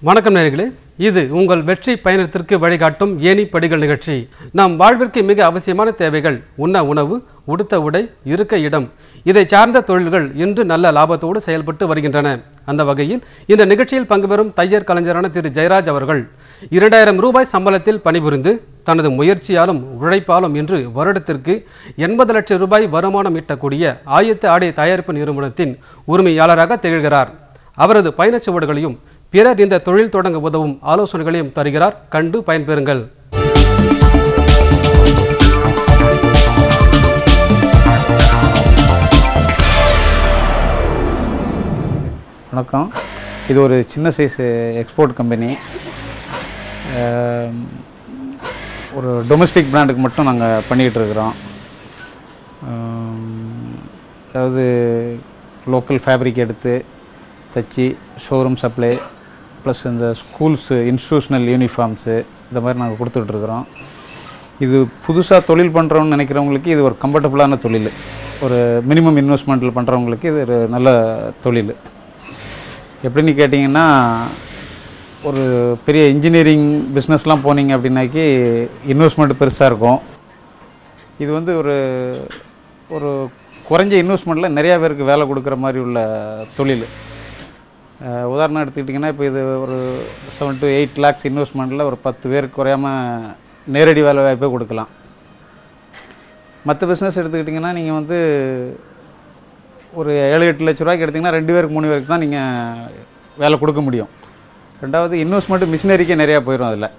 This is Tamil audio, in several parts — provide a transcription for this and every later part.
வணக்கம் நேயர்களே இது உங்கள் வெற்றி பயணத்திற்கு வழிகாட்டும் ஏணி படிகள் நிகழ்ச்சி நம் வாழ்விற்கு மிக அவசியமான தேவைகள் உண்ண உணவு உடுத்த உடை இருக்க இடம் இதை சார்ந்த தொழில்கள் இன்று நல்ல லாபத்தோடு செயல்பட்டு வருகின்றன அந்த வகையில் இந்த நிகழ்ச்சியில் பங்கு பெறும் தையர் கலைஞரான திரு ஜெயராஜ் அவர்கள் இரண்டாயிரம் ரூபாய் சம்பளத்தில் பணிபுரிந்து தனது முயற்சியாலும் உழைப்பாலும் இன்று வருடத்திற்கு எண்பது லட்சம் ரூபாய் வருமானம் ஈட்டக்கூடிய ஆயத்த ஆடை தயாரிப்பு நிறுவனத்தின் உரிமையாளராக திகழ்கிறார் அவரது பயணச் சுவடுகளையும் பிறர் இந்த தொழில் தொடங்க உதவும் ஆலோசனைகளையும் தருகிறார் கண்டு பயன்பெறுங்கள் வணக்கம் இது ஒரு சின்ன சைஸ் எக்ஸ்போர்ட் கம்பெனி அஹ், ஒரு டொமஸ்டிக் பிராண்டுக்கு மட்டும் நாங்கள் பண்ணிகிட்டு இருக்கிறோம் அஹ், அதாவது லோக்கல் ஃபேப்ரிக் எடுத்து தச்சு ஷோரூம் சப்ளை ப்ளஸ் இந்த ஸ்கூல்ஸு இன்ஸ்டியூஷனல் யூனிஃபார்ம்ஸு இந்த மாதிரி நாங்கள் கொடுத்துட்ருக்குறோம் இது புதுசாக தொழில் பண்ணுறோம்னு நினைக்கிறவங்களுக்கு இது ஒரு கம்ஃபர்டபுளான தொழில் ஒரு மினிமம் இன்வெஸ்ட்மெண்ட்டில் பண்ணுறவங்களுக்கு இது ஒரு நல்ல தொழில் எப்படின்னு கேட்டிங்கன்னா ஒரு பெரிய இன்ஜினியரிங் பிஸ்னஸ்லாம் போனீங்க அப்படின்னாக்கி இன்வெஸ்ட்மெண்ட் பெருசாக இருக்கும் இது வந்து ஒரு ஒரு குறைஞ்ச இன்வெஸ்ட்மெண்ட்டில் நிறையா பேருக்கு வேலை கொடுக்குற மாதிரி உள்ள தொழில் அஹ் உதாரணம் எடுத்துக்கிட்டிங்கன்னா இப்போ இது ஒரு செவன் டு எயிட் லேக்ஸ் இன்வெஸ்ட்மெண்ட்டில் ஒரு பத்து பேருக்கு குறையாமல் நேரடி வேலை வாய்ப்பே கொடுக்கலாம் மற்ற பிஸ்னஸ் எடுத்துக்கிட்டிங்கன்னா நீங்கள் வந்து ஒரு ஏழு எட்டு லட்ச ரூபாய்க்கு எடுத்திங்கன்னா ரெண்டு பேருக்கு மூணு பேருக்கு தான் நீங்கள் வேலை கொடுக்க முடியும் ரெண்டாவது இன்வெஸ்ட்மெண்ட்டு மிஷினரிக்கே நிறையா போயிடும் அதில்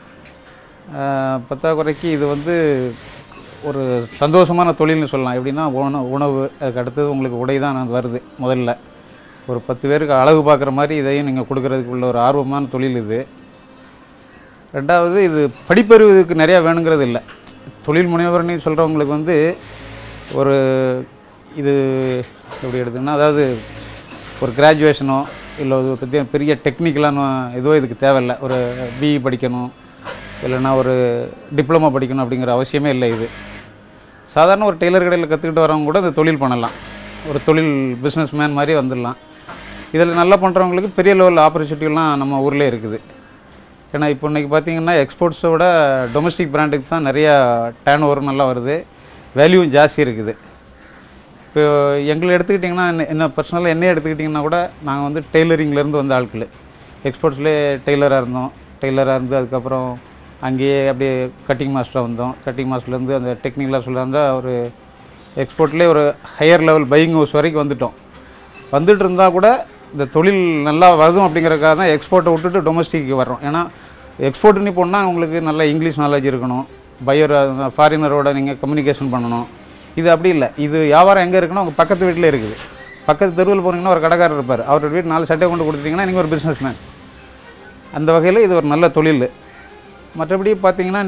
பத்தாக்குறைக்கு இது வந்து ஒரு சந்தோஷமான தொழில்னு சொல்லலாம் எப்படின்னா உணவு உணவு அதுக்கு அடுத்தது உங்களுக்கு உடை தான் வருது முதல்ல ஒரு பத்து பேருக்கு அழகு பார்க்குற மாதிரி இதையும் நீங்கள் கொடுக்கறதுக்கு உள்ள ஒரு ஆர்வமான தொழில் இது ரெண்டாவது இது படிப்பறிவுக்கு நிறையா வேணுங்கிறது இல்லை தொழில் முனைவர்னு சொல்கிறவங்களுக்கு வந்து ஒரு இது எப்படி எடுத்துன்னா அதாவது ஒரு கிராஜுவேஷனோ இல்லை ஒரு பற்றி பெரிய டெக்னிக்கலான இதுவோ இதுக்கு தேவையில்லை ஒரு பிஇ படிக்கணும் இல்லைன்னா ஒரு டிப்ளமோ படிக்கணும் அப்படிங்கிற அவசியமே இல்லை இது சாதாரண ஒரு டெய்லர் கடையில் கற்றுக்கிட்டு வரவங்க கூட இந்த தொழில் பண்ணலாம் ஒரு தொழில் பிஸ்னஸ் மேன் மாதிரி வந்துடலாம் இதில் நல்லா பண்ணுறவங்களுக்கு பெரிய லெவலில் ஆப்பர்ச்சுனிட்டிலாம் நம்ம ஊர்லேயே இருக்குது ஏன்னா இப்போ இன்றைக்கி பார்த்தீங்கன்னா எக்ஸ்போர்ட்ஸை விட டொமஸ்டிக் பிராண்டுக்கு தான் நிறையா டேர்ன் ஓவர் நல்லா வருது வேல்யூவும் ஜாஸ்தி இருக்குது இப்போ எங்களை எடுத்துக்கிட்டிங்கன்னா என்ன- என்ன பர்சனலாக என்ன எடுத்துக்கிட்டிங்கன்னா கூட நாங்கள் வந்து டெய்லரிங்லேருந்து வந்த ஆட்கள் எக்ஸ்போர்ட்ஸ்லேயே டெய்லராக இருந்தோம் டெய்லராக இருந்து அதுக்கப்புறம் அங்கேயே அப்படியே கட்டிங் மாஸ்டராக வந்தோம் கட்டிங் மாஸ்டர்லேருந்து அந்த டெக்னிக்கலாக சொல்லியிருந்தா ஒரு எக்ஸ்போர்ட்லேயே ஒரு ஹையர் லெவல் பையிங் ஹவுஸ் வரைக்கும் வந்துட்டோம் வந்துட்டு இருந்தால் கூட இந்த தொழில் நல்லா வருதும் அப்படிங்கிறதுக்காக தான் எக்ஸ்போர்ட்டை விட்டுட்டு டொமஸ்டிக்கு வர்றோம் ஏன்னா எக்ஸ்போர்ட்னு போனால் உங்களுக்கு நல்ல இங்கிலீஷ் நாலேஜ் இருக்கணும் பையர் ஃபாரினரோட நீங்கள் கம்யூனிகேஷன் பண்ணணும் இது அப்படி இல்லை இது வியாபாரம் எங்கே இருக்குன்னா உங்கள் பக்கத்து வீட்டில் இருக்குது பக்கத்து தெருவில் போனீங்கன்னா ஒரு கடைக்காரர் இருப்பார் அவரோட வீட்டு நாலு சட்டை கொண்டு கொடுத்தீங்கன்னா நீங்கள் ஒரு பிஸ்னஸ் மேன் அந்த வகையில் இது ஒரு நல்ல தொழில் மற்றபடி பார்த்தீங்கன்னா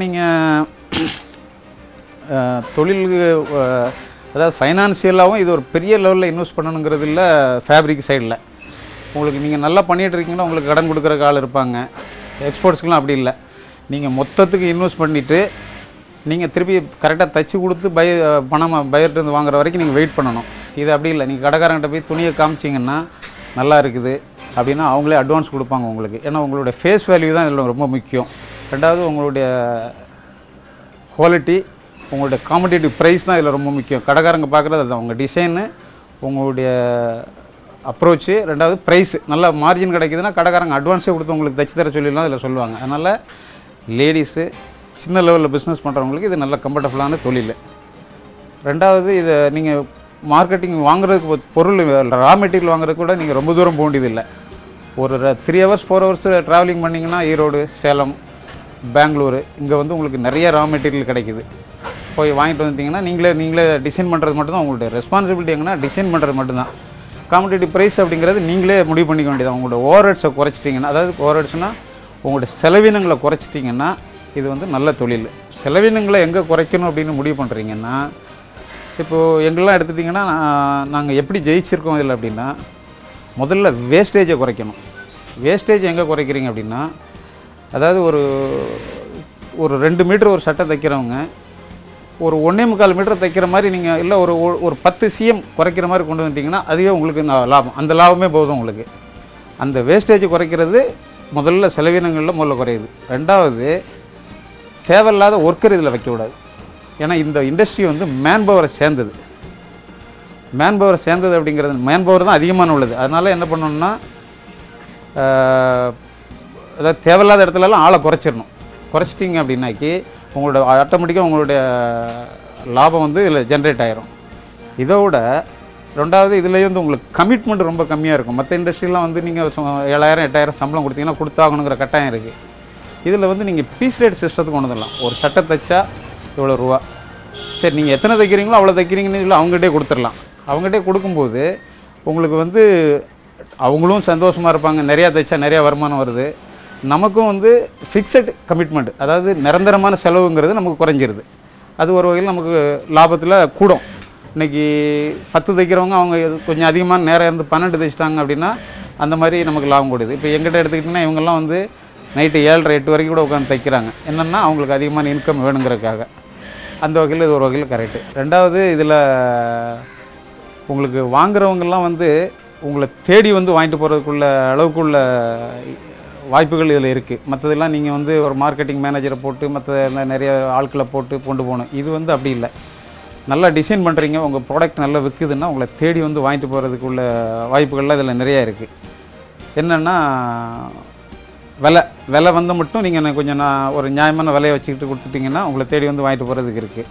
நீங்கள் தொழில் அஹ், அதாவது ஃபைனான்சியலாகவும் இது ஒரு பெரிய லெவலில் இன்வெஸ்ட் பண்ணணுங்கிறது இல்லை ஃபேப்ரிக் சைடில் உங்களுக்கு நீங்கள் நல்லா பண்ணிகிட்டு இருக்கீங்கன்னா உங்களுக்கு கடன் கொடுக்குற ஆள் இருப்பாங்க எக்ஸ்போர்ட்ஸ்க்குலாம் அப்படி இல்லை நீங்கள் மொத்தத்துக்கு இன்வெஸ்ட் பண்ணிவிட்டு நீங்கள் திருப்பி கரெக்டாக தச்சு கொடுத்து பய பணம் பயிர்ட்டு வந்து வாங்குற வரைக்கும் நீங்கள் வெயிட் பண்ணணும் இது அப்படி இல்லை நீங்கள் கடைக்காரங்கிட்ட போய் துணியை காமிச்சிங்கன்னா நல்லா இருக்குது அப்படின்னா அவங்களே அட்வான்ஸ் கொடுப்பாங்க உங்களுக்கு ஏன்னா உங்களுடைய ஃபேஸ் வேல்யூ தான் இதில் ரொம்ப முக்கியம் ரெண்டாவது உங்களுடைய குவாலிட்டி உங்களுடைய காம்படிட்டிவ் ப்ரைஸ் தான் இதில் ரொம்ப முக்கியம் கடைக்காரங்க பார்க்குறது அதுதான் உங்கள் டிசைனு உங்களுடைய அப்ரோச்சு ரெண்டாவது ப்ரைஸ் நல்லா மார்ஜின் கிடைக்குதுன்னா கடைக்காரங்க அட்வான்ஸே கொடுத்து உங்களுக்கு தச்சு தர சொல்லிடலாம் இதில் சொல்லுவாங்க அதனால் லேடிஸு சின்ன லெவலில் பிஸ்னஸ் பண்ணுறவங்களுக்கு இது நல்ல கம்ஃபர்டபுளான தொழில் ரெண்டாவது இதை நீங்கள் மார்க்கெட்டிங் வாங்குறதுக்கு பொ- பொருள் ரா மெட்டீரியல் வாங்குறதுக்கு கூட நீங்கள் ரொம்ப தூரம் போக வேண்டியதில்லை ஒரு three hours four hours travelling பண்ணிங்கன்னா ஈரோடு சேலம் பெங்களூரு இங்கே வந்து உங்களுக்கு நிறைய ரா மெட்டீரியல் கிடைக்குது போய் வாங்கிட்டு வந்துட்டிங்கன்னா நீங்களே நீங்களே டிசைன் பண்ணுறது மட்டும்தான் உங்களுடைய ரெஸ்பான்சிபிலிட்டி எங்கன்னா டிசைன் பண்ணுறது மட்டும்தான் காம்படிட்டிவ் ப்ரைஸ் அப்படிங்கிறது நீங்களே முடிவு பண்ணிக்க வேண்டியது உங்களோட ஓவர்ஹெட்ஸை குறைச்சிட்டிங்கன்னா அதாவது ஓவர்ஹெட்ஸ்னால் உங்களுடைய செலவினங்களை குறைச்சிட்டிங்கன்னா இது வந்து நல்ல தொழில் செலவினங்களை எங்கே குறைக்கணும் அப்படின்னு முடிவு பண்ணுறீங்கன்னா இப்போது எங்கெல்லாம் எடுத்துட்டிங்கன்னா நாங்கள் எப்படி ஜெயிச்சிருக்கோம் இதில் அப்படின்னா முதல்ல வேஸ்டேஜை குறைக்கணும் வேஸ்டேஜ் எங்கே குறைக்கிறீங்க அப்படின்னா அதாவது ஒரு ஒரு ரெண்டு மீட்டர் ஒரு சட்டை தைக்கிறவங்க ஒரு ஒன்றே முக்கால் மீட்டர் தைக்கிற மாதிரி நீங்கள் இல்லை ஒரு ஒ- ஒரு பத்து சிஎம் குறைக்கிற மாதிரி கொண்டு வந்துட்டீங்கன்னா அதுவே உங்களுக்கு நா- லாபம் அந்த லாபமே போதும் உங்களுக்கு அந்த வேஸ்டேஜ் குறைக்கிறது முதல்ல செலவினங்களில் முதல்ல குறையுது ரெண்டாவது தேவையில்லாத ஒர்க்கர் இதில் வைக்கக்கூடாது ஏன்னா இந்த இண்டஸ்ட்ரி வந்து மேன் பவரை சேர்ந்தது மேன் பவர் சேர்ந்தது அப்படிங்கிறது மேன் பவர் தான் அதிகமான உள்ளது அதனால் என்ன பண்ணணும்னா ஆஹ், அதாவது தேவையில்லாத இடத்துலலாம் ஆளை குறைச்சிடணும் குறைச்சிட்டிங்க அப்படின்னாக்கி உங்களோட ஆட்டோமேட்டிக்காக உங்களுடைய லாபம் வந்து இதில் ஜென்ரேட் ஆயிரும் இதை விட ரெண்டாவது இதுலேயே வந்து உங்களுக்கு கமிட்மெண்ட் ரொம்ப கம்மியாக இருக்கும் மற்ற இண்டஸ்ட்ரிலாம் வந்து நீங்கள் ஏழாயிரம் எட்டாயிரம் சம்பளம் கொடுத்தீங்கன்னா கொடுத்தாகணுங்கிற கட்டாயம் இருக்குது இதில் வந்து நீங்கள் பீஸ் ரேட் சிஸ்டத்துக்கு கொண்டு வந்துடலாம் ஒரு சட்டை தைச்சா இவ்வளோ ரூபா சரி நீங்கள் எத்தனை தைக்கிறீங்களோ அவ்வளோ தைக்கிறீங்கன்னு இல்லை அவங்ககிட்டே கொடுத்துடலாம் அவங்ககிட்டே கொடுக்கும்போது உங்களுக்கு வந்து அவங்களும் சந்தோஷமாக இருப்பாங்க நிறையா தைச்சா நிறையா வருமானம் வருது நமக்கும் வந்து ஃபிக்ஸட் கமிட்மெண்ட் அதாவது நிரந்தரமான செலவுங்கிறது நமக்கு குறைஞ்சிருது அது ஒரு வகையில் நமக்கு லாபத்தில் கூடும் இன்னைக்கு பத்து தைக்கிறவங்க அவங்க இது கொஞ்சம் அதிகமான நேரம் இருந்து பன்னெண்டு தைச்சிட்டாங்க அப்படின்னா அந்த மாதிரி நமக்கு லாபம் கூடுது இப்போ எங்கிட்ட எடுத்துக்கிட்டிங்கன்னா இவங்கெல்லாம் வந்து நைட்டு ஏழரை எட்டு வரைக்கும் கூட உட்காந்து தைக்கிறாங்க என்னென்னா அவங்களுக்கு அதிகமான இன்கம் வேணுங்கிறதுக்காக அந்த வகையில் இது ஒரு வகையில் கரெக்டு ரெண்டாவது இதில் உங்களுக்கு வாங்குறவங்கெல்லாம் வந்து உங்களை தேடி வந்து வாங்கிட்டு போகிறதுக்குள்ள அளவுக்குள்ள வாய்ப்புகள் இதில் இருக்குது மற்றதெல்லாம் நீங்கள் வந்து ஒரு மார்க்கெட்டிங் மேனேஜரை போட்டு மற்ற நிறைய ஆட்களை போட்டு கொண்டு போகணும் இது வந்து அப்படி இல்லை நல்லா டிசைன் பண்ணுறீங்க உங்கள் ப்ராடக்ட் நல்லா விற்குதுன்னா உங்களை தேடி வந்து வாங்கிட்டு போகிறதுக்குள்ள வாய்ப்புகள்லாம் இதில் நிறையா இருக்குது என்னென்னா விலை விலை வந்து மட்டும் நீங்கள் கொஞ்சம் நான் ஒரு நியாயமான விலையை வச்சுக்கிட்டு கொடுத்துட்டிங்கன்னா உங்களை தேடி வந்து வாங்கிட்டு போகிறதுக்கு இருக்குது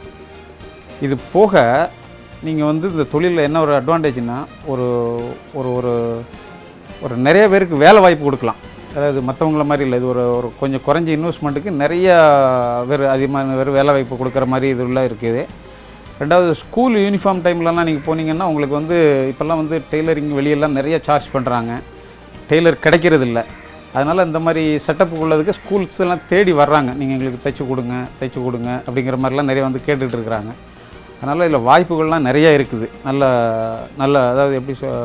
இது போக நீங்கள் வந்து இந்த தொழிலில் என்ன ஒரு அட்வான்டேஜ்னா ஒரு ஒரு ஒரு ஒரு நிறைய பேருக்கு வேலை வாய்ப்பு கொடுக்கலாம் அதாவது மற்றவங்கள மாதிரி இல்லை இது ஒரு ஒரு கொஞ்சம் குறைஞ்ச இன்வெஸ்ட்மெண்ட்டுக்கு நிறைய பேர் அதிகமான பேர் வேலை வாய்ப்பு கொடுக்குற மாதிரி இது உள்ள இருக்குது ரெண்டாவது ஸ்கூல் யூனிஃபார்ம் டைம்லலாம் நீங்கள் போனீங்கன்னா உங்களுக்கு வந்து இப்போல்லாம் வந்து டெய்லரிங் வெளியெல்லாம் நிறைய சார்ஜ் பண்ணுறாங்க டெய்லர் கிடைக்கிறது இல்லை அதனால் இந்த மாதிரி செட்டப் உள்ளதுக்கு ஸ்கூல்ஸ் எல்லாம் தேடி வர்றாங்க நீங்கள் எங்களுக்கு தைச்சு கொடுங்க தைச்சு கொடுங்க அப்படிங்கிற மாதிரிலாம் நிறைய வந்து கேட்டுட்டு இருக்கிறாங்க அதனால் இதில் வாய்ப்புகள்லாம் நிறைய இருக்குது நல்ல நல்ல அதாவது எப்படி சொ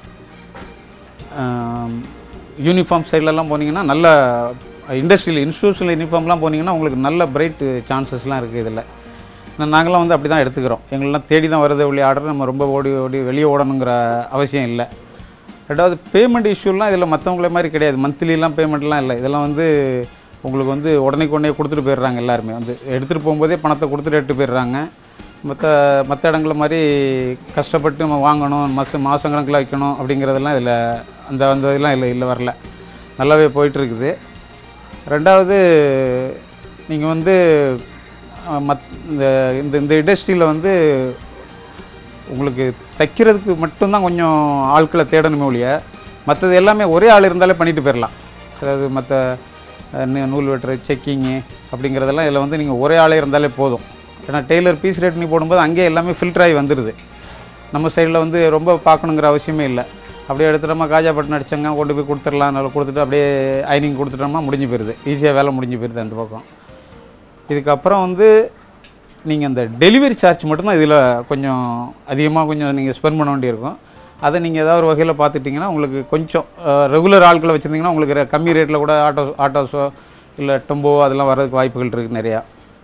யூனிஃபார்ம் சைட்லலாம் போனீங்கன்னா நல்ல இண்டஸ்ட்ரியல் இன்ஸ்டியூஷனல் யூனிஃபார்ம்லாம் போனீங்கன்னா உங்களுக்கு நல்ல பிரைட் சான்சஸ்லாம் இருக்குது இதில் நான் நாங்களாம் வந்து அப்படி தான் எடுத்துக்கிறோம் எங்களெலாம் தேடி தான் வருது ஒளி ஆர்டர் நம்ம ரொம்ப ஓடி ஓடி வெளியே ஓடணுங்கிற அவசியம் இல்லை ரெண்டாவது பேமெண்ட் இஷ்யூலாம் இதில் மற்றவங்கள மாதிரி கிடையாது மந்த்லிலாம் பேமெண்ட்லாம் இல்லை இதெல்லாம் வந்து உங்களுக்கு வந்து உடனே உடனே கொடுத்துட்டு போயிடுறாங்க எல்லாருமே வந்து எடுத்துகிட்டு போகும்போதே பணத்தை கொடுத்துட்டு எடுத்து போயிடுறாங்க மற்ற மற்ற இடங்கள மாதிரி கஷ்டப்பட்டு நம்ம வாங்கணும் மாதம் மாதக்கணக்கில் வைக்கணும் அப்படிங்கிறதெல்லாம் இதில் அந்த அந்த இதெல்லாம் இல்லை இல்லை வரல நல்லாவே போயிட்டுருக்குது ரெண்டாவது நீங்கள் வந்து அஹ், மத் இந்த இந்த இந்த இண்டஸ்ட்ரியில் வந்து உங்களுக்கு தைக்கிறதுக்கு மட்டும்தான் கொஞ்சம் ஆட்களை தேடணுமே ஒழிய மற்றது எல்லாமே ஒரே ஆள் இருந்தாலே பண்ணிட்டு போயிடலாம் அதாவது மற்ற நூல் வெட்டுற செக்கிங்கு அப்படிங்கிறதெல்லாம் இதில் வந்து நீங்கள் ஒரே ஆளே இருந்தாலே போதும் ஏன்னா டெய்லர் பீஸ் ரேட் நீ போடும்போது அங்கேயே எல்லாமே ஃபில்டர் ஆகி வந்துடுது நம்ம சைடில் வந்து ரொம்ப பார்க்கணுங்கிற அவசியமே இல்லை அப்படியே எடுத்துட்டோமா காஜா பட்டன் அடிச்சங்க கொண்டு போய் கொடுத்துடலாம் நல்லா கொடுத்துட்டு அப்படியே ஐனிங் கொடுத்துட்டோம்னா முடிஞ்சு போயிடுது ஈஸியாக வேலை முடிஞ்சு போயிடுது அந்த பக்கம் இதுக்கப்புறம் வந்து நீங்கள் அந்த டெலிவரி சார்ஜ் மட்டும்தான் இதில் கொஞ்சம் அதிகமாக கொஞ்சம் நீங்கள் ஸ்பெண்ட் பண்ண வேண்டியிருக்கும் அதை நீங்கள் ஏதாவது ஒரு வகையில் பார்த்துட்டிங்கன்னா உங்களுக்கு கொஞ்சம் ரெகுலர் ஆட்களை வச்சுருந்தீங்கன்னா உங்களுக்கு re- கம்மி ரேட்டில் கூட ஆட்டோ ஆட்டோஸோ இல்லை டெம்போ அதெல்லாம் வர்றதுக்கு வாய்ப்புகள் இருக்குது நிறையா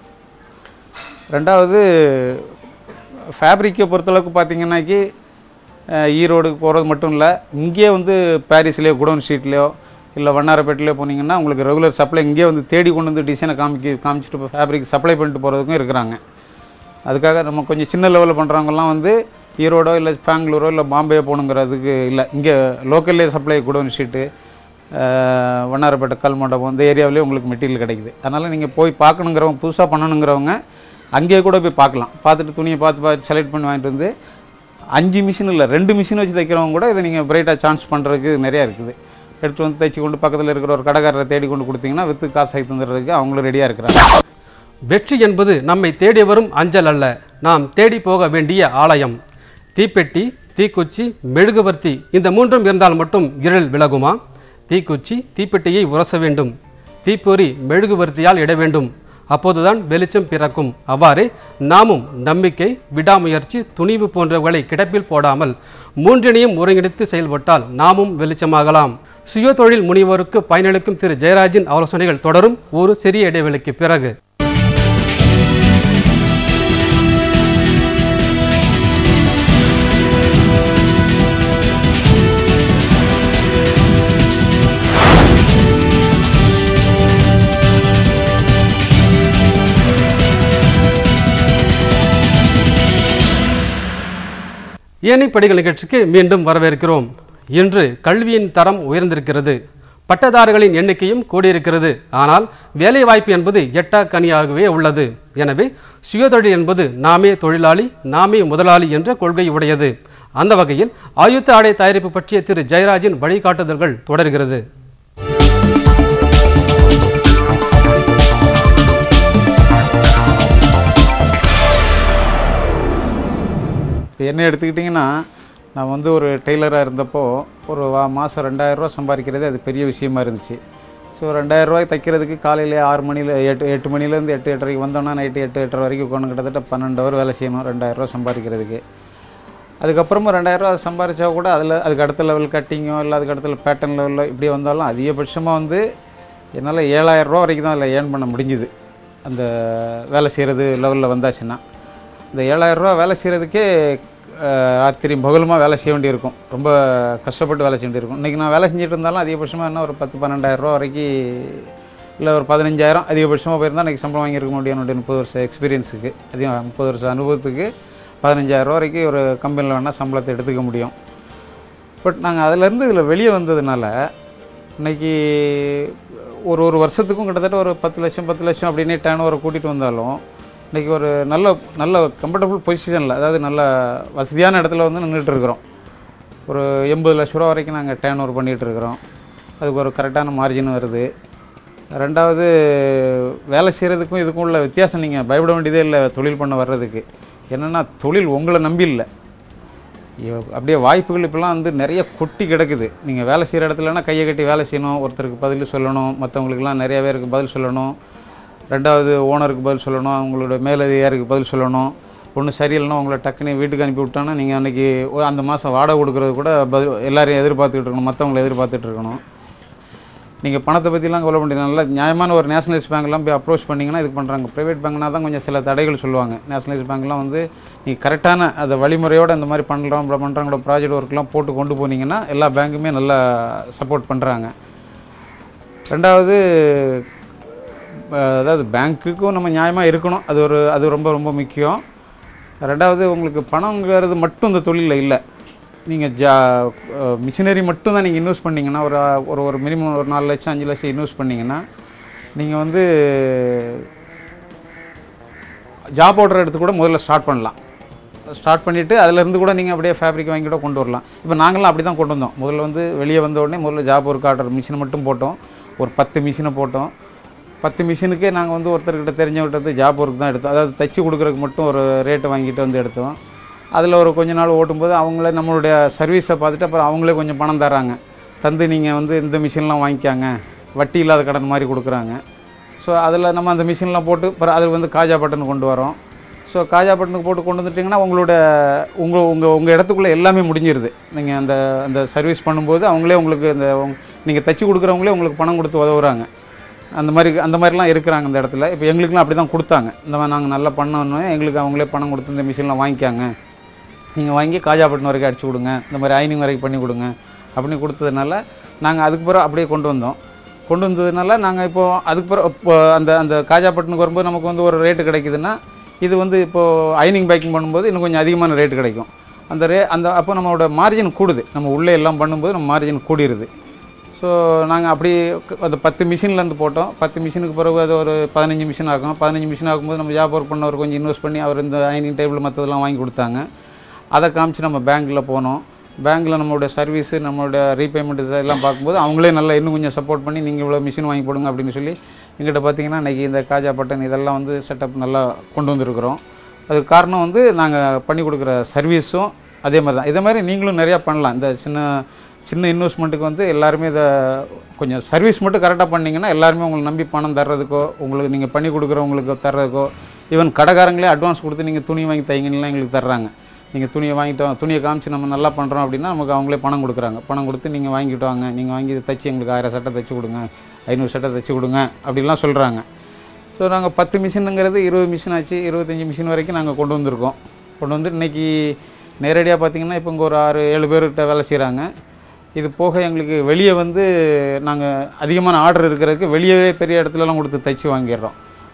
ரெண்டாவது ஃபேப்ரிக்கை பொறுத்தளவுக்கு பார்த்தீங்கன்னாக்கி அஹ், ஈரோடுக்கு போகிறது மட்டும் இல்லை இங்கேயே வந்து பாரிஸ்லேயோ குடோன் ஸ்ட்ரீட்லேயோ இல்லை வண்ணாரப்பேட்டிலையோ போனீங்கன்னா உங்களுக்கு ரெகுலர் சப்ளை இங்கேயே வந்து தேடி கொண்டு வந்து டிசைனை காமிக்க காமிச்சிட்டு ஃபேப்ரிக் சப்ளை பண்ணிட்டு போகிறதுக்கும் இருக்கிறாங்க அதுக்காக நம்ம கொஞ்சம் சின்ன லெவலில் பண்ணுறவங்கலாம் வந்து ஈரோடோ இல்லை பெங்களூரோ இல்லை பாம்பே போகணுங்கிறதுக்கு இல்லை இங்கே லோக்கல்லே supply godown sheet Vannarapettai Kal Mandapam இந்த ஏரியாவிலே உங்களுக்கு மெட்டீரியல் கிடைக்குது அதனால் நீங்கள் போய் பார்க்கணுங்கிறவங்க புதுசாக பண்ணணுங்கிறவங்க அங்கேயே கூட போய் பார்க்கலாம் பார்த்துட்டு துணியை பார்த்து பார்த்து செலக்ட் பண்ணி வாங்கிட்டு வந்து அஞ்சு மிஷின் இல்லை ரெண்டு மிஷின் வச்சு தைக்கிறவங்க கூட இதை நீங்கள் பிரைட்டாக சான்ஸ் பண்ணுறதுக்கு நிறையா இருக்குது எடுத்து வந்து தைச்சு கொண்டு பக்கத்தில் இருக்கிற ஒரு கடைக்காரரை தேடி கொண்டு கொடுத்தீங்கன்னா விற்று காசு ஆகி தந்துடுறதுக்கு அவங்களும் ரெடியாக இருக்கிறாங்க வெற்றி என்பது நம்மை தேடி வரும் அஞ்சல் அல்ல நாம் தேடி போக வேண்டிய ஆலயம் தீப்பெட்டி தீக்குச்சி மெழுகுவர்த்தி இந்த மூன்றும் இருந்தால் மட்டும் இருள் விலகுமா தீக்குச்சி தீப்பெட்டியை உரச வேண்டும் தீப்பொறி மெழுகுவர்த்தியால் இட வேண்டும் அப்போதுதான் வெளிச்சம் பிறக்கும் அவ்வாறே நாமும் நம்பிக்கை விடாமுயற்சி துணிவு போன்றவர்களை கிடப்பில் போடாமல் மூன்றினையும் ஒருங்கிணைத்து செயல்பட்டால் நாமும் வெளிச்சமாகலாம் சுயதொழில் முனைவோருக்கு பயனளிக்கும் திரு ஜெயராஜின் ஆலோசனைகள் தொடரும் ஒரு சிறிய இடைவெளிக்கு பிறகு ஏணிப்படிகள் நிகழ்ச்சிக்கு மீண்டும் வரவேற்கிறோம் இன்று கல்வியின் தரம் உயர்ந்திருக்கிறது பட்டதாரிகளின் எண்ணிக்கையும் கூடியிருக்கிறது ஆனால் வேலைவாய்ப்பு என்பது எட்டா கனியாகவே உள்ளது எனவே சுயதொழில் என்பது நாமே தொழிலாளி நாமே முதலாளி என்ற கொள்கை உடையது அந்த வகையில் ஆயுத்த ஆடை தயாரிப்பு பற்றிய திரு ஜெயராஜின் வழிகாட்டுதல்கள் தொடர்கிறது இப்போ என்ன எடுத்துக்கிட்டிங்கன்னா நான் வந்து ஒரு டெய்லராக இருந்தப்போ ஒரு வா மாதம் ரெண்டாயிரரூவா சம்பாதிக்கிறதே அது பெரிய விஷயமா இருந்துச்சு ஸோ ரெண்டாயிரரூவாய் தைக்கிறதுக்கு காலையில் ஆறு மணியில் எட்டு எட்டு மணிலேருந்து எட்டு எட்டரைக்கு வந்தோன்னா நைட்டு எட்டு எட்டரை வரைக்கும் உட்காந்து கிட்டத்தட்ட பன்னெண்டு ஹவர் வேலை செய்யணும் ரெண்டாயிரரூவா சம்பாதிக்கிறதுக்கு அதுக்கப்புறமா ரெண்டாயிரரூவா சம்பாதிச்சா கூட அதில் அதுக்கு அடுத்த லெவல் கட்டிங்கோ இல்லை அதுக்கு அடுத்த பேட்டர்ன் லெவலில் இப்படி வந்தாலும் அதிகபட்சமாக வந்து என்னால் ஏழாயிரரூவா வரைக்கும் தான் அதில் ஏர்ன் பண்ண முடிஞ்சுது அந்த வேலை செய்கிறது லெவலில் வந்தாச்சுன்னா இந்த ஏழாயிரரூவா வேலை செய்கிறதுக்கே ராத்திரி பகலுமா வேலை செய்ய வேண்டியிருக்கும் ரொம்ப கஷ்டப்பட்டு வேலை செய்ய வேண்டியிருக்கும் இன்றைக்கி நான் வேலை செஞ்சுட்டு இருந்தாலும் அதிகபட்சமாக என்ன ஒரு பத்து பன்னெண்டாயிரரூவா வரைக்கும் இல்லை ஒரு பதினஞ்சாயிரம் அதிகபட்சமாக போயிருந்தால் இன்றைக்கி சம்பளம் வாங்கியிருக்க முடியும் என்னுடைய முப்பது வருஷம் எக்ஸ்பீரியன்ஸுக்கு அதிகம் முப்பது வருஷம் அனுபவத்துக்கு பதினஞ்சாயிரரூவா வரைக்கும் ஒரு கம்பெனியில் வேணால் சம்பளத்தை எடுத்துக்க முடியும் பட் நாங்கள் அதிலேருந்து இதில் வெளியே வந்ததுனால இன்னைக்கு ஒரு ஒரு வருஷத்துக்கும் கிட்டத்தட்ட ஒரு பத்து லட்சம் பத்து லட்சம் அப்படின்னே டேர்ன் ஓவரை கூட்டிகிட்டு வந்தாலும் இன்றைக்கி ஒரு நல்ல நல்ல கம்ஃபர்டபுள் பொசிஷனில் அதாவது நல்ல வசதியான இடத்துல வந்து நின்றுட்டு இருக்கிறோம் ஒரு எண்பது லட்ச ரூபா வரைக்கும் நாங்கள் டேர்ன் ஓவர் பண்ணிகிட்டு இருக்கிறோம் அதுக்கு ஒரு கரெக்டான மார்ஜின் வருது ரெண்டாவது வேலை செய்கிறதுக்கும் இதுக்கும் உள்ள வித்தியாசம் நீங்கள் பயப்பட வேண்டியதே இல்லை தொழில் பண்ண வர்றதுக்கு என்னென்னா தொழில் உங்களை நம்பி இல்லை ஐயோ, அப்படியே வாய்ப்புகள் இப்போலாம் வந்து நிறைய கொட்டி கிடக்குது நீங்கள் வேலை செய்கிற இடத்துலனா கையை கட்டி வேலை செய்யணும் ஒருத்தருக்கு பதில் சொல்லணும் மற்றவங்களுக்குலாம் நிறைய பேருக்கு பதில் சொல்லணும் ரெண்டாவது ஓனருக்கு பதில் சொல்லணும் அவங்களோட மேலதிகாரிக்கு பதில் சொல்லணும் ஒன்றும் சரியில்லைன்னா உங்களை டக்குன்னு வீட்டுக்கு அனுப்பி விட்டோன்னா நீங்கள் அன்றைக்கி அந்த மாதம் வாடகை கொடுக்கறது கூட பதில் எல்லாரையும் எதிர்பார்த்துக்கிட்டு இருக்கணும் மற்றவங்களை எதிர்பார்த்துட்டு இருக்கணும் நீங்கள் பணத்தை பற்றிலாம் கவலை பண்ணி நல்லா நியாயமான ஒரு நேஷனலைஸ் பேங்க்லாம் போய் அப்ரோச் பண்ணிங்கன்னா இது பண்ணுறாங்க ப்ரைவேட் பேங்க்னா தான் கொஞ்சம் சில தடைகள் சொல்லுவாங்க நேஷனலைஸ் பேங்க்லாம் வந்து நீங்கள் கரெக்டான அந்த வழிமுறையோடு இந்த மாதிரி பண்ணுறோம் இப்படி பண்ணுறாங்களோட ப்ராஜெக்ட் ஒர்க்லாம் போட்டு கொண்டு போனீங்கன்னா எல்லா பேங்க்குமே நல்லா சப்போர்ட் பண்ணுறாங்க ரெண்டாவது அஹ், அதாவது பேங்க்குக்கும் நம்ம நியாயமாக இருக்கணும் அது ஒரு அது ரொம்ப ரொம்ப முக்கியம் ரெண்டாவது உங்களுக்கு பணங்கிறது மட்டும் இந்த தொழிலில் இல்லை நீங்கள் ஜா மிஷினரி மட்டும் தான் நீங்கள் இன்வெஸ்ட் பண்ணிங்கன்னா ஒரு ஒரு ஒரு மினிமம் ஒரு நாலு லட்சம் அஞ்சு லட்சம் இன்வெஸ்ட் பண்ணிங்கன்னா நீங்கள் வந்து ஜாப் ஆர்டர் எடுத்து கூட முதல்ல ஸ்டார்ட் பண்ணலாம் ஸ்டார்ட் பண்ணிவிட்டு அதுலேருந்து கூட நீங்கள் அப்படியே ஃபேப்ரிக் வாங்கி கூட கொண்டு வரலாம் இப்போ நாங்களாம் அப்படி தான் கொண்டு வந்தோம் முதல்ல வந்து வெளியே வந்த உடனே முதல்ல ஜாப் ஒர்க் ஆர்டர் மிஷினை மட்டும் போட்டோம் ஒரு பத்து மிஷினை போட்டோம் பத்து மிஷினுக்கே நாங்கள் வந்து ஒருத்தர்கிட்ட தெரிஞ்சவர்கிட்ட வந்து ஜாப் ஒர்க் தான் எடுத்தோம் அதாவது தைச்சி கொடுக்குறதுக்கு மட்டும் ஒரு ரேட்டை வாங்கிட்டு வந்து எடுத்தோம் அதில் ஒரு கொஞ்ச நாள் ஓட்டும்போது அவங்களே நம்மளுடைய சர்வீஸை பார்த்துட்டு அப்புறம் அவங்களே கொஞ்சம் பணம் தராங்க தந்து நீங்கள் வந்து இந்த மிஷின்லாம் வாங்கிக்காங்க வட்டி இல்லாத கடன் மாதிரி கொடுக்குறாங்க ஸோ அதில் நம்ம அந்த மிஷின்லாம் போட்டு அப்புறம் அதில் வந்து காஜா பட்டன் கொண்டு வரோம் ஸோ காஜா பட்டனுக்கு போட்டு கொண்டு வந்துட்டிங்கன்னா உங்களோட உங்கள் உங்கள் உங்கள் இடத்துக்குள்ளே எல்லாமே முடிஞ்சிருது நீங்கள் அந்த அந்த சர்வீஸ் பண்ணும்போது அவங்களே உங்களுக்கு இந்த நீங்கள் தைச்சி கொடுக்குறவங்களே உங்களுக்கு பணம் கொடுத்து உதவுறாங்க அந்த மாதிரி அந்த மாதிரிலாம் இருக்கிறாங்க இந்த இடத்துல இப்போ எங்களுக்குலாம் அப்படி தான் கொடுத்தாங்க இந்த மாதிரி நாங்கள் நல்லா பண்ணோன்னே எங்களுக்கு அவங்களே பணம் கொடுத்து இந்த மிஷின்லாம் வாங்கிக்காங்க நீங்கள் வாங்கி காஜா பட்டன் வரைக்கும் அடிச்சு கொடுங்க இந்த மாதிரி ஐனிங் வரைக்கும் பண்ணி கொடுங்க அப்படின்னு கொடுத்ததுனால நாங்கள் அதுக்கு பிறகு அப்படியே கொண்டு வந்தோம் கொண்டு வந்ததுனால நாங்கள் இப்போது அதுக்கு பிறகு இப்போ அந்த அந்த காஜா பட்டனுக்கு வரும்போது நமக்கு வந்து ஒரு ரேட்டு கிடைக்குதுன்னா இது வந்து இப்போது ஐனிங் பேக்கிங் பண்ணும்போது இன்னும் கொஞ்சம் அதிகமான ரேட்டு கிடைக்கும் அந்த ரே அந்த அப்போ நம்மளோட மார்ஜின் கூடுது நம்ம உள்ளே எல்லாம் பண்ணும்போது நம்ம மார்ஜின் கூடிருது ஸோ நாங்கள் அப்படி க- அந்த பத்து மிஷின்லேருந்து போட்டோம் பத்து மிஷினுக்கு பிறகு அது ஒரு பதினஞ்சு மிஷின் ஆகும் பதினஞ்சு மிஷின் ஆகும்போது நம்ம ஜாப் ஒர்க் பண்ணவர் கொஞ்சம் இன்வெஸ்ட் பண்ணி அவர் இந்த ஐனிங் டேபிள் மற்றதெல்லாம் வாங்கி கொடுத்தாங்க அதை காமிச்சு நம்ம பேங்க்கில் போனோம் பேங்க்கில் நம்மளுடைய சர்வீஸு நம்மளுடைய ரீபேமெண்ட் எல்லாம் பார்க்கும்போது அவங்களே நல்லா இன்னும் கொஞ்சம் சப்போர்ட் பண்ணி நீங்கள் இவ்வளோ மிஷின் வாங்கி போடுங்க அப்படின்னு சொல்லி எங்கிட்ட பார்த்தீங்கன்னா இன்றைக்கி இந்த காஜா பட்டன் இதெல்லாம் வந்து செட்டப் நல்லா கொண்டு வந்திருக்கிறோம் அதுக்கு காரணம் வந்து நாங்கள் பண்ணி கொடுக்குற சர்வீஸும் அதே மாதிரி தான் இதே மாதிரி நீங்களும் நிறையா பண்ணலாம் இந்த சின்ன சின்ன இன்வெஸ்ட்மெண்ட்டுக்கு வந்து எல்லாருமே இதை கொஞ்சம் சர்வீஸ் மட்டும் கரெக்டாக பண்ணிங்கன்னா எல்லாருமே உங்களை நம்பி பணம் தர்றதுக்கோ உங்களுக்கு நீங்கள் பண்ணி கொடுக்குறவங்களுக்கு தர்றதுக்கோ ஈவன் கடைக்காரங்களே அட்வான்ஸ் கொடுத்து நீங்கள் துணி வாங்கி தைங்கலாம் எங்களுக்கு தர்றாங்க நீங்கள் துணியை வாங்கிட்டோம் துணியை காமிச்சு நம்ம நல்லா பண்ணுறோம் அப்படின்னா நமக்கு அவங்களே பணம் கொடுக்குறாங்க பணம் கொடுத்து நீங்கள் வாங்கிட்டு வாங்க நீங்கள் வாங்கி இதை தைச்சி எங்களுக்கு ஆயிரம் சட்டை தைச்சி கொடுங்க ஐநூறு சட்டை தைச்சி கொடுங்க அப்படிலாம் சொல்கிறாங்க ஸோ நாங்கள் பத்து மிஷினுங்கிறது இருபது மிஷின் ஆச்சு இருபத்தஞ்சி மிஷின் வரைக்கும் நாங்கள் கொண்டு வந்திருக்கோம் கொண்டு வந்து இன்றைக்கி நேரடியாக பார்த்தீங்கன்னா இப்போ இங்கே ஒரு ஆறு ஏழு பேர்கிட்ட வேலை செய்கிறாங்க இது போக எங்களுக்கு வெளியே வந்து நாங்கள் அதிகமான ஆர்டர் இருக்கிறதுக்கு வெளியவே பெரிய இடத்துலலாம் கொடுத்து தைச்சி வாங்கிடுறோம்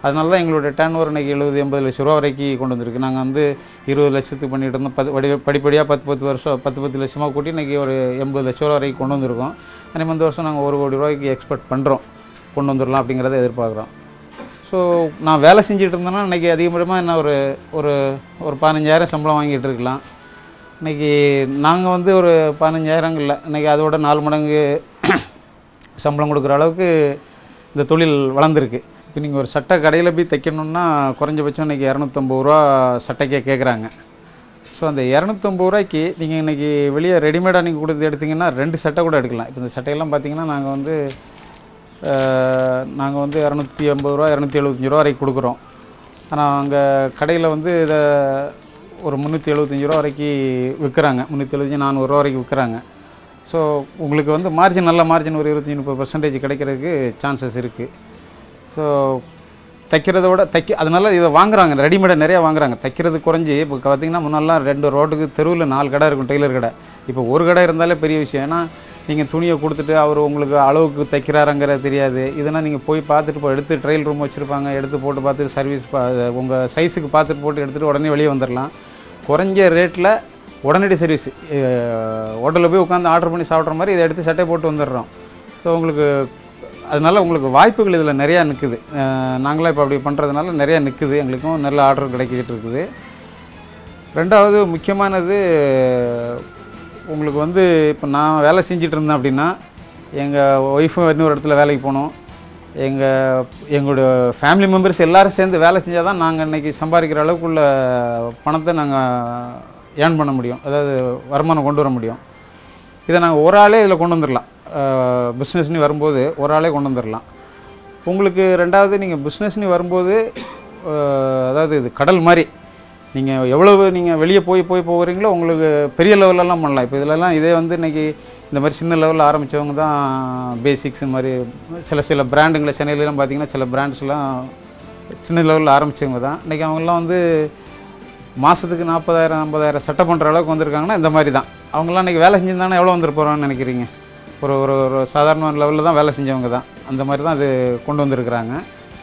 அதனால தான் எங்களுடைய டேன் ஓவர் இன்னைக்கு எழுபது எண்பது லட்ச ரூபா வரைக்கும் கொண்டு வந்திருக்கு நாங்கள் வந்து இருபது லட்சத்துக்கு பண்ணிட்டு இருந்தோம் பத்து படி படிப்படியாக பத்து பத்து வருஷம் பத்து பத்து லட்சமாக கூட்டி இன்றைக்கி ஒரு எண்பது லட்ச ரூபா வரைக்கும் கொண்டு வந்திருக்கோம் அதே இந்த வருஷம் நாங்கள் ஒரு கோடி ரூபாய்க்கு எக்ஸ்பெக்ட் பண்ணுறோம் கொண்டு வந்துடலாம் அப்படிங்கிறத எதிர்பார்க்குறோம் ஸோ நான் வேலை செஞ்சுட்டு இருந்தேன்னா இன்றைக்கி அதிகபட்சமாக என்ன ஒரு ஒரு ஒரு பதினஞ்சாயிரம் சம்பளம் வாங்கிட்டு இருக்கலாம் இன்றைக்கி நாங்கள் வந்து ஒரு பதினஞ்சாயிரம் இல்லை இன்றைக்கி அதோட நாலு மடங்கு சம்பளம் கொடுக்குற அளவுக்கு இந்த தொழில் வளர்ந்துருக்கு இப்போ நீங்கள் ஒரு சட்டை கடையில் போய் தைக்கணுன்னா குறைஞ்சபட்சம் இன்றைக்கி இரநூத்தம்பது ரூபா சட்டைக்கே கேட்குறாங்க ஸோ அந்த இரநூத்தம்பது ரூபாய்க்கு நீங்கள் இன்றைக்கி வெளியே ரெடிமேடாக நீங்கள் கொடுத்து எடுத்தீங்கன்னா ரெண்டு சட்டை கூட எடுக்கலாம் இப்போ இந்த சட்டையெல்லாம் பார்த்தீங்கன்னா நாங்கள் வந்து நாங்கள் வந்து இரநூத்தி ஐம்பது ரூபா இரநூத்தி எழுபத்தஞ்சி ரூபா வரைக்கும் கொடுக்குறோம் ஆனால் அங்கே கடையில் வந்து இதை ஒரு முந்நூற்றி எழுபத்தஞ்சி ரூபா வரைக்கும் விற்கிறாங்க முந்நூற்றி எழுபத்தஞ்சி நானூறுரூவா வரைக்கும் விற்கிறாங்க ஸோ உங்களுக்கு வந்து மார்ஜின் நல்ல மார்ஜின் ஒரு இருபத்தி முப்பது பர்சன்டேஜ் கிடைக்கிறதுக்கு சான்சஸ் இருக்குது ஸோ தைக்கிறத விட தைக்க அதனால இதை வாங்குறாங்க ரெடிமேடை நிறையா வாங்குறாங்க தைக்கிறது குறைஞ்சி இப்போ பார்த்தீங்கன்னா முன்னெல்லாம் ரெண்டு ரோட்டுக்கு தெருவில் நாலு கடை இருக்கும் டெய்லர் கடை இப்போ ஒரு கடை இருந்தாலே பெரிய விஷயம் ஏன்னா நீங்கள் துணியை கொடுத்துட்டு அவர் உங்களுக்கு அளவுக்கு தைக்கிறாருங்கிறது தெரியாது இதெல்லாம் நீங்கள் போய் பார்த்துட்டு இப்போ எடுத்து ட்ரையல் ரூம் வச்சுருப்பாங்க எடுத்து போட்டு பார்த்துட்டு சர்வீஸ் பா உங்கள் சைஸுக்கு பார்த்துட்டு போட்டு எடுத்துகிட்டு உடனே வெளியே வந்துடலாம் குறைஞ்ச ரேட்டில் உடனடி சர்வீஸ் ஹோட்டலில் போய் உட்காந்து ஆர்டர் பண்ணி சாப்பிட்ற மாதிரி இதை எடுத்து சட்டை போட்டு வந்துடுறோம் ஸோ உங்களுக்கு அதனால உங்களுக்கு வாய்ப்புகள் இதில் நிறையா நிற்குது நாங்களாம் இப்போ அப்படி பண்ணுறதுனால நிறையா நிற்குது எங்களுக்கும் நல்ல ஆர்டர் கிடைக்கிட்டு இருக்குது ரெண்டாவது முக்கியமானது உங்களுக்கு வந்து இப்போ நான் வேலை செஞ்சுட்டு இருந்தேன் அப்படின்னா எங்கள் ஒய்ஃபும் இன்னொரு இடத்துல வேலைக்கு போனோம் எங்கள் எங்களோட ஃபேமிலி மெம்பர்ஸ் எல்லாரும் சேர்ந்து வேலை செஞ்சால் தான் நாங்கள் இன்றைக்கி சம்பாதிக்கிற அளவுக்குள்ள பணத்தை நாங்கள் ஏர்ன் பண்ண முடியும் அதாவது வருமானம் கொண்டு வர முடியும் இதை நாங்கள் ஒரு ஆளே இதில் கொண்டு வந்துடலாம் பிஸ்னஸ்னு வரும்போது ஒரு ஆளே கொண்டு வந்துடலாம் உங்களுக்கு ரெண்டாவது நீங்கள் பிஸ்னஸ்னு வரும்போது அஹ், அதாவது இது கடல் மாதிரி நீங்கள் எவ்வளவு நீங்கள் வெளியே போய் போய் போகிறீங்களோ உங்களுக்கு பெரிய லெவலெல்லாம் பண்ணலாம் இப்போ இதிலலாம் இதே வந்து இன்றைக்கி இந்த மாதிரி சின்ன லெவலில் ஆரம்பித்தவங்க தான் பேசிக்ஸ் இந்த மாதிரி சில சில பிராண்டுங்களை சென்னையிலலாம் பார்த்தீங்கன்னா சில பிராண்ட்ஸ்லாம் சின்ன லெவலில் ஆரம்பித்தவங்க தான் இன்றைக்கி அவங்கெல்லாம் வந்து மாதத்துக்கு நாற்பதாயிரம் ஐம்பதாயிரம் சட்டை பண்ணுற அளவுக்கு வந்திருக்காங்கன்னா இந்த மாதிரி தான் அவங்களாம் இன்றைக்கி வேலை செஞ்சிருந்தாங்கன்னா எவ்வளோ வந்துட்டு போகிறான்னு நினைக்கிறீங்க ஒரு ஒரு ஒரு சாதாரண லெவலில் தான் வேலை செஞ்சவங்க தான் அந்த மாதிரி தான் அது கொண்டு வந்திருக்கிறாங்க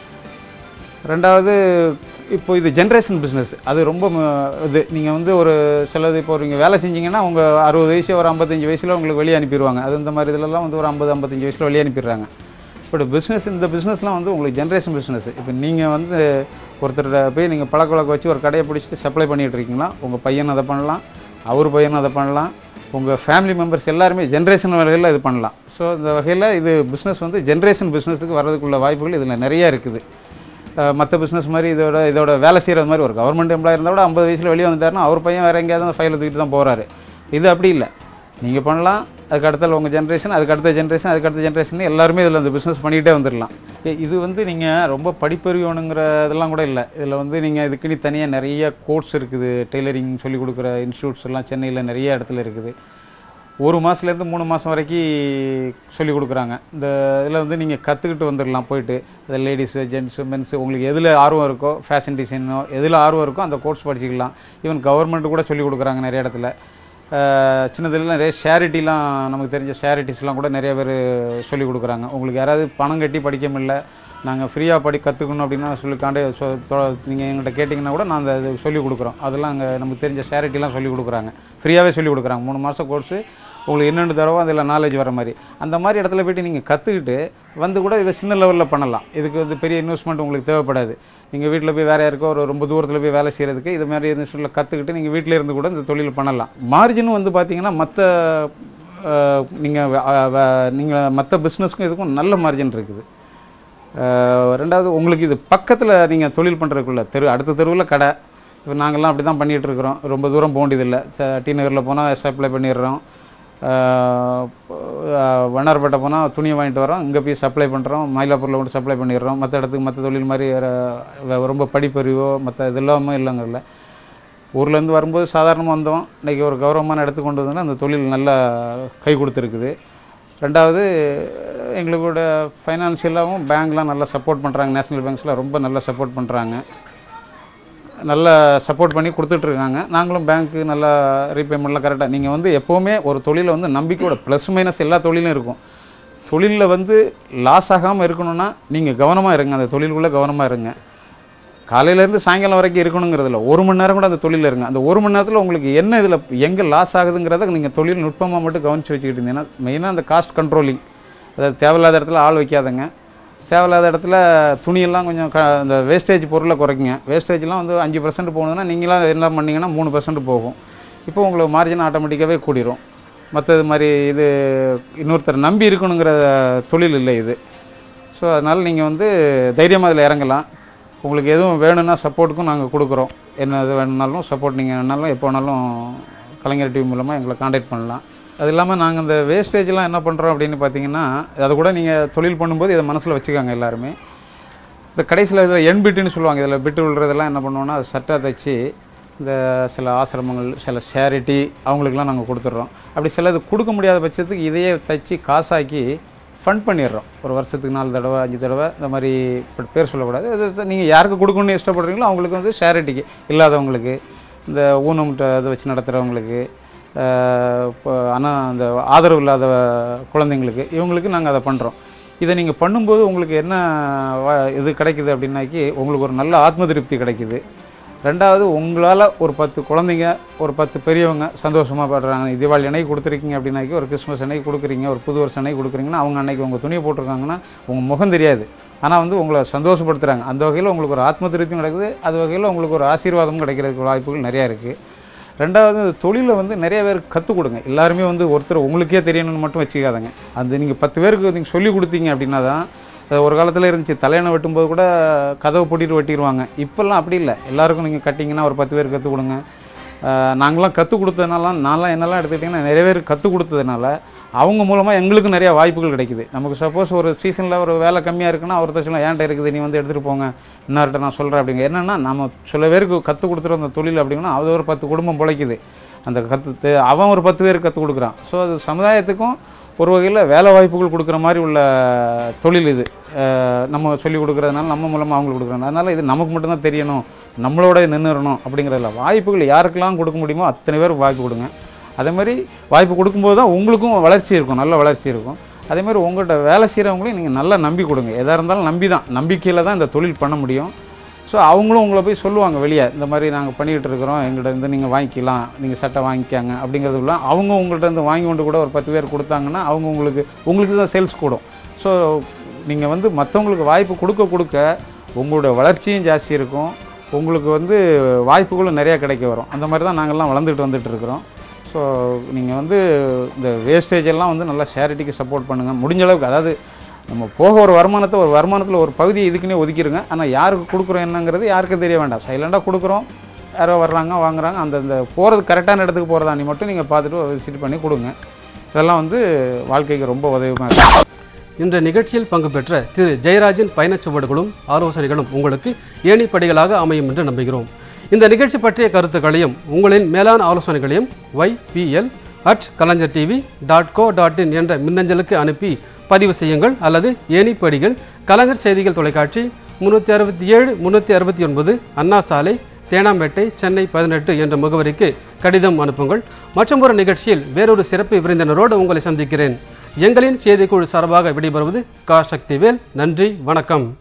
ரெண்டாவது இப்போ இது ஜென்ரேஷன் பிஸ்னஸ் அது ரொம்ப ம- இது நீங்கள் வந்து ஒரு சிலது இப்போ நீங்கள் வேலை செஞ்சீங்கன்னா உங்கள் அறுபது வயசு ஒரு ஐம்பத்தஞ்சு வயசில் உங்களுக்கு வெளியே அனுப்பிடுவாங்க அது இந்த மாதிரி இதிலலாம் வந்து ஒரு ஐம்பது ஐம்பத்தஞ்சு வயசில் வெளியே அனுப்பிடுறாங்க பட் பிஸ்னஸ் இந்த பிஸ்னஸ்லாம் வந்து உங்களுக்கு ஜென்ரேஷன் பிஸ்னஸ் இப்போ நீங்கள் வந்து ஒருத்தர்கிட்ட போய் நீங்கள் பழக்க வழக்க வச்சு ஒரு கடையை பிடிச்சிட்டு சப்ளை பண்ணிட்டு இருக்கீங்களா உங்கள் பையன் அதை பண்ணலாம் அவர் பையன் அதை பண்ணலாம் உங்கள் ஃபேமிலி மெம்பர்ஸ் எல்லாருமே ஜென்ரேஷன் வகையில் இது பண்ணலாம் ஸோ இந்த வகையில் இது பிஸ்னஸ் வந்து ஜென்ரேஷன் பிஸ்னஸுக்கு வர்றதுக்குள்ள வாய்ப்புகள் இதில் நிறையா இருக்குது மற்ற பிஸ்னஸ் மாதிரி இதோட இதோட வேலை செய்கிறது மாதிரி ஒரு கவர்மெண்ட் எம்ப்ளாயி இருந்தால் கூட ஐம்பது வயசில் வெளியே வந்துட்டாருன்னா அவர் பையன் வேறு எங்கேயாவது அந்த ஃபைலை தூக்கிட்டு தான் போகிறாரு இது அப்படி இல்லை நீங்கள் பண்ணலாம் அதுக்கு அடுத்த உங்கள் ஜென்ரேஷன் அதுக்கு அடுத்த ஜென்ரேஷன் அதுக்கு அடுத்த ஜென்ரேஷன் எல்லாருமே இதில் இந்த பிஸ்னஸ் பண்ணிகிட்டே வந்துடலாம் இ- இது வந்து நீங்கள் ரொம்ப படிப்பறியணுங்கிற இதெல்லாம் கூட இல்லை இதில் வந்து நீங்கள் இதுக்குன்னு தனியாக நிறைய கோர்ஸ் இருக்குது டெய்லரிங் சொல்லிக் கொடுக்குற இன்ஸ்டியூட்ஸ் எல்லாம் சென்னையில் நிறைய இடத்துல இருக்குது ஒரு மாதத்துலேருந்து மூணு மாதம் வரைக்கும் சொல்லிக் கொடுக்குறாங்க இந்த இதில் வந்து நீங்கள் கற்றுக்கிட்டு வந்துடலாம் போயிட்டு இந்த லேடிஸு ஜென்ஸு மென்ஸு உங்களுக்கு எதில் ஆர்வம் இருக்கோ ஃபேஷன் டிசைனோ எதில் ஆர்வம் இருக்கோ அந்த கோர்ஸ் படிச்சுக்கலாம் ஈவன் கவர்மெண்ட் கூட சொல்லிக் கொடுக்குறாங்க நிறைய இடத்துல அஹ் சின்னதுல நிறைய ஷேரிட்டிலாம் நமக்கு தெரிஞ்ச ஷேரிட்டிஸ்லாம் கூட நிறைய பேர் சொல்லிக் கொடுக்குறாங்க உங்களுக்கு யாராவது பணம் கட்டி படிக்க முடியல நாங்கள் ஃப்ரீயாக படி கற்றுக்கணும் அப்படின்னா சொல்லிக்காண்டே சொ நீங்கள் எங்கள்கிட்ட கேட்டிங்கன்னா கூட நான் அந்த சொல்லிக் கொடுக்குறோம் அதெல்லாம் அங்கே நமக்கு தெரிஞ்ச ஷேரிட்டிலாம் சொல்லிக் கொடுக்குறாங்க ஃப்ரீயாகவே சொல்லிக் கொடுக்குறாங்க மூணு மாதம் கோர்ஸு உங்களுக்கு என்னென்னு தரவோ அதில் நாலேஜ் வர மாதிரி அந்த மாதிரி இடத்துல போயிட்டு நீங்கள் கற்றுக்கிட்டு வந்து கூட இதை சின்ன லெவலில் பண்ணலாம் இதுக்கு வந்து பெரிய இன்வெஸ்ட்மெண்ட் உங்களுக்கு தேவைப்படாது நீங்கள் வீட்டில் போய் வேறு யாருக்கோ ஒரு ரொம்ப தூரத்தில் போய் வேலை செய்கிறதுக்கு இது மாதிரி இன்வெஸ்ட்மெண்ட்டில் கற்றுக்கிட்டு நீங்கள் வீட்டில் இருந்து கூட இந்த தொழில் பண்ணலாம் மார்ஜினும் வந்து பார்த்தீங்கன்னா மற்ற நீங்கள் நீங்கள் மற்ற பிஸ்னஸ்க்கும் இதுக்கும் நல்ல மார்ஜின் இருக்குது அஹ் ரெண்டாவது உங்களுக்கு இது பக்கத்தில் நீங்கள் தொழில் பண்ணுறதுக்குள்ள தெரு அடுத்த தெருவில் கடை இப்போ நாங்கள்லாம் அப்படி தான் பண்ணிகிட்டு இருக்கிறோம் ரொம்ப தூரம் போக வேண்டியதில்லை ச டி நகரில் போனால் சப்ளை பண்ணிடுறோம் அஹ் அஹ் வண்ணாரப்பேட்டை போனால் துணியை வாங்கிட்டு வரோம் இங்கே போய் சப்ளை பண்ணுறோம் மயிலாப்பூரில் கொண்டு சப்ளை பண்ணிடுறோம் மற்ற இடத்துக்கு மற்ற தொழில் மாதிரி வேறு வே- ரொம்ப படிப்பறிவோ மற்ற இது இல்லாமல் இல்லைங்கிறல ஊர்லேருந்து வரும்போது சாதாரணமாக வந்தோம் இன்றைக்கி ஒரு கௌரவமான இடத்துக்கு கொண்டு வந்தோன்னா அந்த தொழில் நல்லா கை கொடுத்துருக்குது ரெண்டாவது எங்களோட ஃபைனான்ஷியலாகவும் பேங்க்லாம் நல்லா சப்போர்ட் பண்ணுறாங்க நேஷ்னல் பேங்க்ஸ்லாம் ரொம்ப நல்லா சப்போர்ட் பண்ணுறாங்க நல்லா சப்போர்ட் பண்ணி கொடுத்துட்ருக்காங்க நாங்களும் பேங்க்கு நல்லா ரீபேமெண்ட்லாம் கரெக்டாக நீங்கள் வந்து எப்போவுமே ஒரு தொழிலை வந்து நம்பிக்கையோட ப்ளஸ் மைனஸ் எல்லா தொழிலும் இருக்கும் தொழிலில் வந்து லாஸ் ஆகாமல் இருக்கணும்னா நீங்கள் கவனமாக இருங்க அந்த தொழிலுக்குள்ளே கவனமாக இருங்க காலையிலேருந்து சாயங்காலம் வரைக்கும் இருக்கணுங்கிறதுல ஒரு மணி நேரம் கூட அந்த தொழிலில் இருங்க அந்த ஒரு மணி நேரத்தில் உங்களுக்கு என்ன இதில் எங்கே லாஸ் ஆகுதுங்கிறத நீங்கள் தொழில் நுட்பமாக மட்டும் கவனித்து வச்சுக்கிட்டு இருந்தீங்கன்னா மெயினாக அந்த காஸ்ட் கண்ட்ரோலிங் அதாவது தேவையில்லாத இடத்துல ஆள் வைக்காதங்க தேவையில்லாத இடத்துல துணியெல்லாம் கொஞ்சம் க அந்த வேஸ்டேஜ் பொருளை குறைக்குங்க வேஸ்டேஜ்லாம் வந்து அஞ்சு பர்சன்ட் போகணுன்னா நீங்களாம் என்ன பண்ணீங்கன்னா மூணு பர்சன்ட் போகும் இப்போ உங்களுக்கு மார்ஜின் ஆட்டோமேட்டிக்காகவே கூடிரும் மற்றது மாதிரி இது இன்னொருத்தர் நம்பி இருக்கணுங்கிற தொழில் இல்லை இது ஸோ அதனால் நீங்கள் வந்து தைரியமாக அதில் இறங்கலாம் உங்களுக்கு எதுவும் வேணும்னா சப்போர்ட்டுக்கும் நாங்கள் கொடுக்குறோம் என்ன இது வேணும்னாலும் சப்போர்ட் நீங்கள் வேணுனாலும் எப்போ வேணாலும் கலைஞர் டிவி மூலமாக எங்களை காண்டாக்ட் பண்ணலாம் அது இல்லாமல் நாங்கள் இந்த வேஸ்டேஜ்லாம் என்ன பண்ணுறோம் அப்படின்னு பார்த்தீங்கன்னா அதை கூட நீங்கள் தொழில் பண்ணும்போது இதை மனசில் வச்சுக்காங்க எல்லாருமே இந்த கடைசியில் இதில் எண் பிட்டுன்னு சொல்லுவாங்க இதில் பிட்டு விழுறதெல்லாம் என்ன பண்ணுவோம்னா அது சட்டை தைச்சி இந்த சில ஆசிரமங்கள் சில சேரிட்டி அவங்களுக்குலாம் நாங்கள் கொடுத்துட்றோம் அப்படி சிலது கொடுக்க முடியாத பட்சத்துக்கு இதையே தைச்சி காசாக்கி ஃபண்ட் பண்ணிடுறோம் ஒரு வருஷத்துக்கு நாலு தடவை அஞ்சு தடவை இந்த மாதிரி இப்ப பேர் சொல்லக்கூடாது அது நீங்கள் யாருக்கு கொடுக்கணும்னு இஷ்டப்படுறீங்களோ அவங்களுக்கு வந்து சேரிட்டிக்கு இல்லாதவங்களுக்கு இந்த ஊனமுட்டை இதை வச்சு நடத்துகிறவங்களுக்கு இப்போ ஆனால் அந்த ஆதரவு இல்லாத குழந்தைங்களுக்கு இவங்களுக்கு நாங்கள் அதை பண்ணுறோம் இதை நீங்கள் பண்ணும்போது உங்களுக்கு என்ன வ- இது கிடைக்குது அப்படின்னாக்கி உங்களுக்கு ஒரு நல்ல ஆத்ம திருப்தி கிடைக்குது ரெண்டாவது உங்களால் ஒரு பத்து குழந்தைங்க ஒரு பத்து பெரியவங்க சந்தோஷமாக படுறாங்க தீபாவளி அன்னைக்கு கொடுத்துருக்கீங்க அப்படின்னாக்கி ஒரு கிறிஸ்மஸ் அன்னைக்கு கொடுக்குறீங்க ஒரு புது வருஷம் அன்னைக்கு கொடுக்குறீங்கன்னா அவங்க அன்னைக்கு உங்கள் துணியை போட்டிருக்காங்கன்னா உங்கள் முகம் தெரியாது ஆனால் வந்து உங்களை சந்தோஷப்படுத்துகிறாங்க அந்த வகையில் உங்களுக்கு ஒரு ஆத்ம திருப்தியும் கிடைக்குது அது வகையில் உங்களுக்கு ஒரு ஆசீர்வாதமும் கிடைக்கிறதுக்கு வாய்ப்புகள் நிறையா இருக்குது ரெண்டாவது இந்த தொழிலை வந்து நிறைய பேர் கற்றுக் கொடுங்க எல்லாருமே வந்து ஒருத்தர் உங்களுக்கே தெரியணும்னு மட்டும் வச்சுக்காதங்க அந்த நீங்கள் பத்து பேருக்கு நீங்கள் சொல்லி கொடுத்தீங்க அப்படின்னா தான் அது ஒரு காலத்தில் இருந்துச்சு தலையணை வெட்டும்போது கூட கதவை பூட்டிட்டு வெட்டிடுவாங்க இப்போல்லாம் அப்படி இல்லை எல்லாருக்கும் நீங்கள் கட்டிங்கன்னா ஒரு பத்து பேர் கற்றுக் கொடுங்க ஆஹ் நாங்களாம் கற்றுக் கொடுத்ததுனால நான்லாம் என்னெல்லாம் எடுத்துக்கிட்டிங்கன்னா நிறைய பேர் கற்றுக் கொடுத்ததுனால அவங்க மூலமாக எங்களுக்கு நிறைய வாய்ப்புகள் கிடைக்குது நமக்கு சப்போஸ் ஒரு சீசனில் ஒரு வேலை கம்மியாக இருக்குன்னா ஒருத்தர் சொல்ல ஏன்ட்ட இருக்குது நீ வந்து எடுத்துகிட்டு போங்க இன்னார்கிட்ட நான் சொல்கிறேன் அப்படிங்க என்னென்னா நம்ம சில பேருக்கு கற்றுக் கொடுத்துருவோம் அந்த தொழில் அப்படிங்கன்னா அது ஒரு பத்து குடும்பம் பிழைக்குது அந்த கற்று அவன் ஒரு பத்து பேருக்கு கற்றுக் கொடுக்குறான் ஸோ அது சமுதாயத்துக்கும் ஒரு வகையில் வேலை வாய்ப்புகள் கொடுக்குற மாதிரி உள்ள தொழில் இது அஹ் நம்ம சொல்லி கொடுக்குறதுனால நம்ம மூலமாக அவங்களுக்கு கொடுக்குறாங்க அதனால் இது நமக்கு மட்டும்தான் தெரியணும் நம்மளோட நின்றுறணும் அப்படிங்கிறதுல வாய்ப்புகள் யாருக்கெல்லாம் கொடுக்க முடியுமோ அத்தனை பேருக்கு வாய்ப்பு கொடுங்க அதே மாதிரி வாய்ப்பு கொடுக்கும்போது தான் உங்களுக்கும் வளர்ச்சி இருக்கும் நல்ல வளர்ச்சி இருக்கும் அதே மாதிரி உங்கள்கிட்ட வேலை செய்கிறவங்களையும் நீங்கள் நல்லா நம்பி கொடுங்க எதாக இருந்தாலும் நம்பி தான் நம்பிக்கையில் தான் இந்த தொழில் பண்ண முடியும் ஸோ அவங்களும் உங்களை போய் சொல்லுவாங்க வெளியே இந்த மாதிரி நாங்கள் பண்ணிக்கிட்டு இருக்கிறோம் எங்கள்கிட்ட இருந்து நீங்கள் வாங்கிக்கலாம் நீங்கள் சட்டை வாங்கிக்காங்க அப்படிங்கிறதுக்குள்ள அவங்க உங்கள்கிட்ட இருந்து வாங்கி கொண்டு கூட ஒரு பத்து பேர் கொடுத்தாங்கன்னா அவங்க உங்களுக்கு உங்களுக்கு தான் சேல்ஸ் கூடும் ஸோ நீங்கள் வந்து மற்றவங்களுக்கு வாய்ப்பு கொடுக்க கொடுக்க உங்களுடைய வளர்ச்சியும் ஜாஸ்தி இருக்கும் உங்களுக்கு வந்து வாய்ப்புகளும் நிறையா கிடைக்க வரும் அந்த மாதிரி தான் நாங்கள்லாம் வளர்ந்துட்டு வந்துட்டு இருக்கிறோம் ஸோ நீங்கள் வந்து இந்த வேஸ்டேஜ் எல்லாம் வந்து நல்லா சேரிட்டிக்கு சப்போர்ட் பண்ணுங்கள் முடிஞ்ச அளவுக்கு அதாவது நம்ம போக ஒரு வருமானத்தை ஒரு வருமானத்தில் ஒரு பகுதியை இதுக்குன்னே ஒதுக்கிடுங்க ஆனால் யாருக்கு கொடுக்குறோம் என்னங்கிறது யாருக்கும் தெரிய வேண்டாம் சைலண்டாக கொடுக்குறோம் யாரோ வர்றாங்க வாங்குறாங்க அந்த இந்த போகிறது கரெக்டான இடத்துக்கு போகிறதா நீ மட்டும் நீங்கள் பார்த்துட்டு விசிட் பண்ணி கொடுங்க இதெல்லாம் வந்து வாழ்க்கைக்கு ரொம்ப உதவியாக இருக்கும் இன்ற நிகழ்ச்சியில் பங்கு பெற்ற திரு ஜெயராஜின் பயணச் சுவடுகளும் ஆலோசனைகளும் உங்களுக்கு ஏணிப்படிகளாக அமையும் என்று நம்புகிறோம் இந்த நிகழ்ச்சி பற்றிய கருத்துக்களையும் உங்களின் மேலான ஆலோசனைகளையும் YPL at Kalaignar TV dot co dot in என்ற மின்னஞ்சலுக்கு அனுப்பி பதிவு செய்யுங்கள் அல்லது ஏணிப்படிகள் கலைஞர் செய்திகள் தொலைக்காட்சி முந்நூற்றி அறுபத்தி ஏழு முந்நூற்றி அறுபத்தி ஒன்பது அண்ணா சாலை தேனாம்பேட்டை சென்னை பதினெட்டு என்ற முகவரிக்கு கடிதம் அனுப்புங்கள் மற்றும் ஒரு நிகழ்ச்சியில் வேறொரு சிறப்பு விருந்தினரோடு உங்களை சந்திக்கிறேன் எங்களின் செய்திக்குழு சார்பாக விடைபெறுவது கா சக்திவேல் நன்றி வணக்கம்